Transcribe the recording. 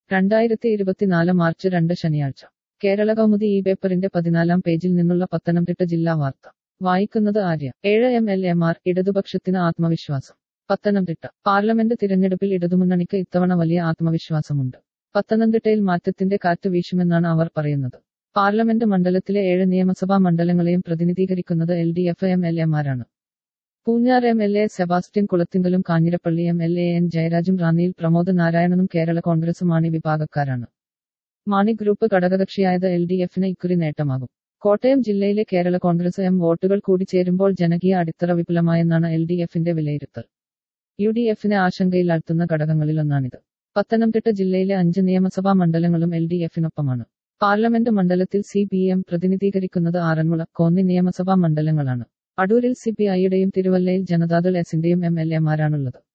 രണ്ടായിരത്തി ഇരുപത്തിനാല് മാർച്ച് രണ്ട് ശനിയാഴ്ച കേരള കൗമുദി ഈ പേപ്പറിന്റെ പതിനാലാം പേജിൽ നിന്നുള്ള പത്തനംതിട്ട ജില്ലാ വാർത്ത വായിക്കുന്നത് ആര്യ ഏഴ് എം എൽ എമാർ ഇടതുപക്ഷത്തിന് ആത്മവിശ്വാസം പത്തനംതിട്ട പാർലമെന്റ് തിരഞ്ഞെടുപ്പിൽ ഇടതുമുന്നണിക്ക് ഇത്തവണ വലിയ ആത്മവിശ്വാസമുണ്ട് പത്തനംതിട്ടയിൽ മാറ്റത്തിന്റെ കാറ്റ് വീശുമെന്നാണ് അവർ പറയുന്നത് പാർലമെന്റ് മണ്ഡലത്തിലെ ഏഴ് നിയമസഭാ മണ്ഡലങ്ങളെയും പ്രതിനിധീകരിക്കുന്നത് L D F M L എമാരാണ് Poonjar M L A Sebastian കുളത്തിങ്കലും Kanjirappally M L A N ജയരാജും റാന്നിയിൽ പ്രമോദ് നാരായണനും കേരള കോൺഗ്രസും മാണി വിഭാഗക്കാരാണ് മാണി ഗ്രൂപ്പ് ഘടകകക്ഷിയായത് എൽ ഡി എഫിന് ഇക്കുറി നേട്ടമാകും കോട്ടയം ജില്ലയിലെ കേരള കോൺഗ്രസ് എം വോട്ടുകൾ കൂടി ചേരുമ്പോൾ ജനകീയ അടിത്തറ വിപുലമായെന്നാണ് എൽ ഡി എഫിന്റെ വിലയിരുത്തൽ യു ഡി എഫിനെ ആശങ്കയിലാഴ്ത്തുന്ന ഘടകങ്ങളിലൊന്നാണിത് പത്തനംതിട്ട ജില്ലയിലെ അഞ്ച് നിയമസഭാ മണ്ഡലങ്ങളും എൽ ഡി എഫിനൊപ്പമാണ് പാർലമെന്റ് മണ്ഡലത്തിൽ സി പി എം പ്രതിനിധീകരിക്കുന്നത് ആറന്മുള കോന്നി നിയമസഭാ മണ്ഡലങ്ങളാണ് അടൂരിൽ സി പി ഐയുടെയും തിരുവല്ലയിൽ ജനതാദൾ എസിന്റെയും എം എൽ എമാരാണുള്ളത്